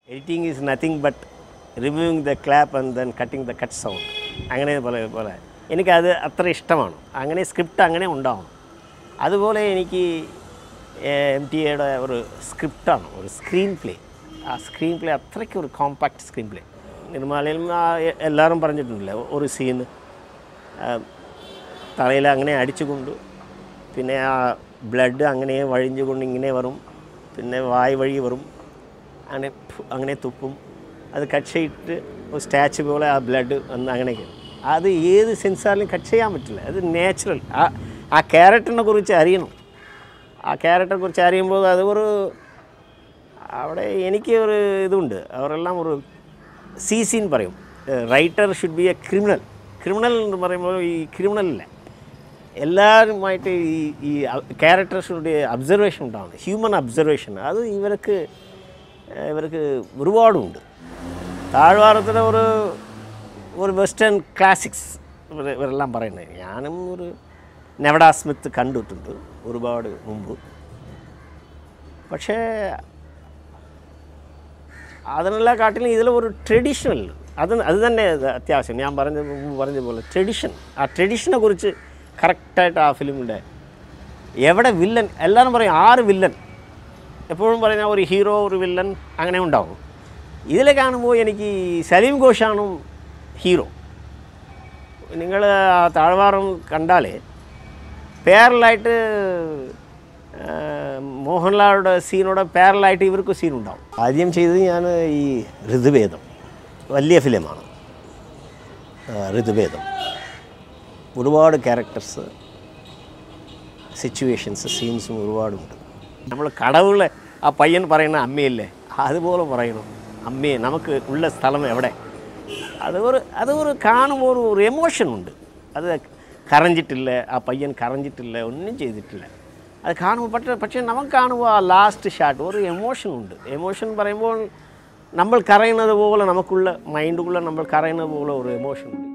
editing is nothing but removing the clap and then cutting the cut sound അങ്ങനെ പോലെ പോലെ എനിക്കത് അത്ര ഇഷ്ടമാണ് അങ്ങനെ സ്ക്രിപ്റ്റ് അങ്ങനെ ഉണ്ടാവണം അതുപോലെ എനിക്ക് എം ടി എയുടെ ഒരു സ്ക്രിപ്റ്റാണ് ഒരു സ്ക്രീൻ പ്ലേ ആ സ്ക്രീൻ പ്ലേ അത്രയ്ക്ക് ഒരു കോമ്പാക്റ്റ് സ്ക്രീൻ പ്ലേ നിർമ്മാലയിലും ആ എ- എല്ലാവരും പറഞ്ഞിട്ടുണ്ടല്ലോ ഒരു സീന് തലയിൽ അങ്ങനെ അടിച്ചുകൊണ്ട് പിന്നെ ആ ബ്ലഡ് അങ്ങനെ വഴിഞ്ഞുകൊണ്ട് ഇങ്ങനെ വരും പിന്നെ വായ് വഴി വരും അങ്ങനെ ഫു- അങ്ങനെ തുപ്പും അത് കട്ട് ചെയ്തിട്ട് ഒരു സ്റ്റാച്ചു പോലെ ആ ബ്ലഡ് വന്ന് അങ്ങനെയൊക്കെ അത് ഏത് സെൻസാറിലും കട്ട് ചെയ്യാൻ പറ്റില്ല അത് നാച്ചുറൽ ആ ആ ക്യാരക്ടറിനെ കുറിച്ച് അറിയണം ആ ക്യാരക്ടറെ കുറിച്ച് അറിയുമ്പോൾ അത് ഒരു അവിടെ എനിക്ക് ഒരു ഇതുണ്ട് അവരെല്ലാം ഒരു സി സീൻ പറയും writer should be a criminal criminal എന്ന് പറയുമ്പോൾ ഈ ക്രിമിനലില്ല എല്ലാവരുമായിട്ട് ഈ ഈ ക്യാരക്ടേഴ്സിനുடைய അബ്സർവേഷൻ ഉണ്ടാവുന്നത് ഹ്യൂമൻ അബ്സർവേഷൻ അത് ഇവർക്ക് ഏഹ്, ഇവർക്ക് ഒരുപാടുണ്ട് താഴ്വാരത്തിലെ ഒരു ഒരു വെസ്റ്റേൺ ക്ലാസിക്സ് ഇവർ ഇവരെല്ലാം പറയുന്നത് ഞാനും ഒരു നെവഡ സ്മിത്ത് കണ്ടിട്ടുണ്ട് ഒരുപാട് മുമ്പ് പക്ഷേ അതിനെല്ലാം കാട്ടിലും ഇതിൽ ഒരു ട്രഡീഷണൽ അത് അത് തന്നെ ഇത് അത്യാവശ്യം ഞാൻ പറഞ്ഞ മുമ്പ് പറഞ്ഞ പോലെ ട്രഡീഷൻ ആ ട്രഡീഷനെ കുറിച്ച് കറക്റ്റായിട്ട് ആ ഫിലിമിൻ്റെ എവിടെ വില്ലൻ എല്ലാവരും പറയും ആറ് വില്ലൻ എപ്പോഴും പറയുന്ന ഒരു ഹീറോ ഒരു വില്ലൻ അങ്ങനെ ഉണ്ടാവും ഇതിൽ കാണുമ്പോൾ എനിക്ക് സലീം ഘോഷാണ് ഹീറോ നിങ്ങൾ ആ താഴ്വാരം കണ്ടാൽ പേരലായിട്ട് മോഹൻലാലുടെ സീനോടെ പാരലായിട്ട് ഇവർക്ക് സീൻ ഉണ്ടാവും ആദ്യം ചെയ്തത് ഞാൻ ഈ ഋതുഭേദം വലിയ ഫിലിമാണ് ആ, ഋതുഭേദം ഒരുപാട് ക്യാരക്ടേഴ്സ് സിറ്റുവേഷൻസ് സീൻസും ഒരുപാടുണ്ട് നമ്മൾ കടവുള്ള ആ പയ്യൻ പറയുന്ന അമ്മയല്ലേ അതുപോലെ പറയണം അമ്മയെ നമുക്ക് ഉള്ള സ്ഥലം എവിടെ അത് ഒരു അത് ഒരു കാണുമ്പോൾ ഒരു ഒരു എമോഷൻ ഉണ്ട് അത് കരഞ്ഞിട്ടില്ല ആ പയ്യൻ കരഞ്ഞിട്ടില്ല ഒന്നും ചെയ്തിട്ടില്ല അത് കാണുമ്പോൾ പക്ഷേ പക്ഷേ നമുക്ക് കാണുമ്പോൾ ആ ലാസ്റ്റ് ഷാട്ട് ഒരു എമോഷൻ ഉണ്ട് എമോഷൻ പറയുമ്പോൾ നമ്മൾ കരയുന്നത് പോലെ നമുക്കുള്ള മൈൻഡുള്ള നമ്മൾ കരയുന്നത് പോലെ ഒരു എമോഷൻ ഉണ്ട്